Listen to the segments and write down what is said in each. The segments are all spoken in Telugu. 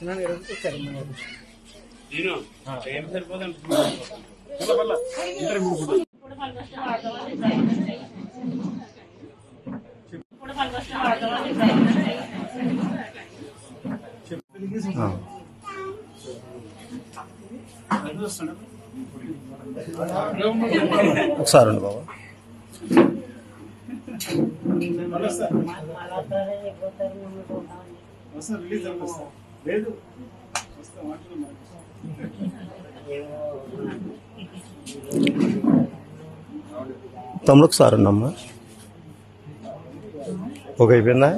చిన్న ఈరోజు వచ్చారు మన ఊరు. నేను ఏం సరిపోదండి ఒకసారి అండి బాబా లేదు తమ్ముడు ఒకసారి ఉండమ్మా ఒక అయిపోయిందా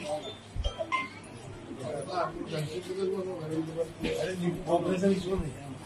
ఆపరేషన్